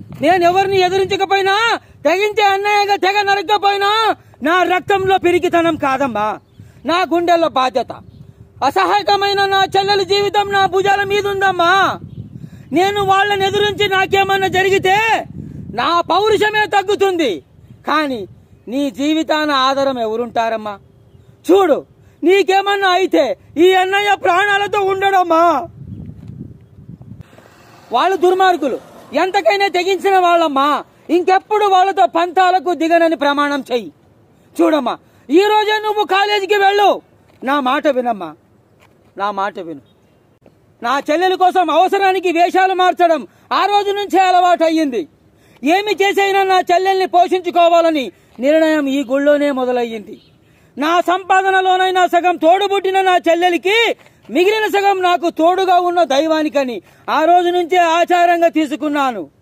నేను ఎవరిని ఎదిరించకపోయినా తెగించే అన్యాయంగా తెగ నరకపోయినా నా రక్తంలో పెరిగితనం కాదమ్మా నా గుండెల్లో బాధ్యత అసహాయకమైన నా చెల్లెలి జీవితం నా భుజాల మీద ఉందమ్మా నేను వాళ్ళని ఎదురించి నాకేమన్నా జరిగితే నా పౌరుషమే తగ్గుతుంది కానీ నీ జీవితాన ఆధారం ఎవరుంటారమ్మా చూడు నీకేమన్నా అయితే ఈ అన్నయ్య ప్రాణాలతో ఉండడమ్మా వాళ్ళు దుర్మార్గులు ఎంతకైనా తెగించిన వాళ్ళమ్మా ఇంకెప్పుడు వాళ్ళతో పంతాలకు దిగనని ప్రమాణం చెయ్యి చూడమ్మా ఈ రోజే నువ్వు కాలేజీకి వెళ్ళు నా మాట వినమ్మా నా మాట విను నా చెల్లెల కోసం అవసరానికి వేషాలు మార్చడం ఆ రోజు నుంచే అలవాటు అయ్యింది ఏమి చేసైనా నా చెల్లెల్ని పోషించుకోవాలని నిర్ణయం ఈ గుళ్ళోనే మొదలయ్యింది నా సంపాదనలోనైనా సగం తోడుబుట్టిన నా చెల్లెలికి మిగిలిన సగం నాకు తోడుగా ఉన్న దైవానికని ఆ రోజు నుంచే ఆచారంగా తీసుకున్నాను